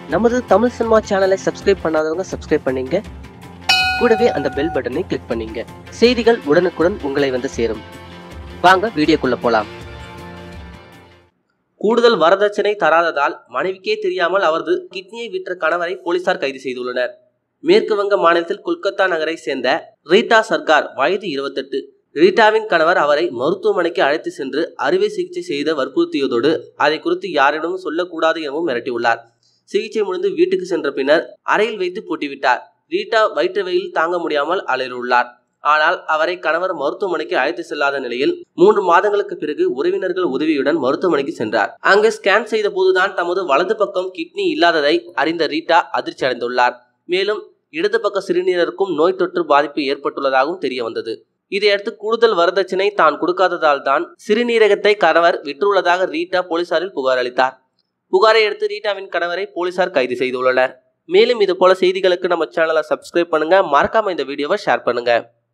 நமது தமிழ் சினிமா சேனலை சப்ஸ்கிரைப் பண்ணாதவங்க சப்ஸ்கிரைப் பண்ணீங்க கூடவே அந்த பெல் பட்டனை கிளிக் பண்ணீங்க செய்திகள் உடனுக்குடன் உங்களை வந்து சேரும் வாங்க வீடியோக்குள்ள போலாம் கூடுதல் வரதட்சணை தராததால் மனைவிக்கே தெரியாமல் அவரது கிட்னியை விற்ற கணவரை போலீசார் கைது செய்துள்ளனர் மேற்கு வங்க மாநிலத்தில் கொல்கத்தா நகரை சேர்ந்த ரீட்டா சர்கார் வயது இருபத்தெட்டு ரீட்டாவின் கணவர் அவரை மருத்துவமனைக்கு அழைத்து சென்று அறுவை சிகிச்சை செய்த வற்புறுத்தியதோடு அதை குறித்து யாரிடமும் சொல்லக்கூடாது எனவும் மிரட்டியுள்ளார் சிகிச்சை முடிந்து வீட்டுக்கு சென்ற பின்னர் அறையில் வைத்து பூட்டிவிட்டார் ரீட்டா வயிற்று வெயில் தாங்க முடியாமல் அலறியுள்ளார் ஆனால் அவரை கணவர் மருத்துவமனைக்கு அழைத்து செல்லாத நிலையில் மூன்று மாதங்களுக்கு பிறகு உறவினர்கள் உதவியுடன் மருத்துவமனைக்கு சென்றார் அங்கு ஸ்கேன் செய்த போதுதான் தமது வலது பக்கம் கிட்னி இல்லாததை அறிந்த ரீட்டா அதிர்ச்சி அடைந்துள்ளார் மேலும் இடது பக்க சிறுநீரருக்கும் நோய் தொற்று பாதிப்பு ஏற்பட்டுள்ளதாகவும் தெரிய வந்தது இதையடுத்து கூடுதல் வரதட்சணை தான் கொடுக்காததால் தான் சிறுநீரகத்தை கணவர் விற்றுள்ளதாக ரீட்டா போலீசாரில் புகார் அளித்தார் புகாரை அடுத்து ரீட்டாவின் கணவரை போலீசார் கைது செய்துள்ளனர் மேலும் இது போல செய்திகளுக்கு நம்ம சேனலை சப்ஸ்கிரைப் பண்ணுங்க மறக்காம இந்த வீடியோவை ஷேர் பண்ணுங்க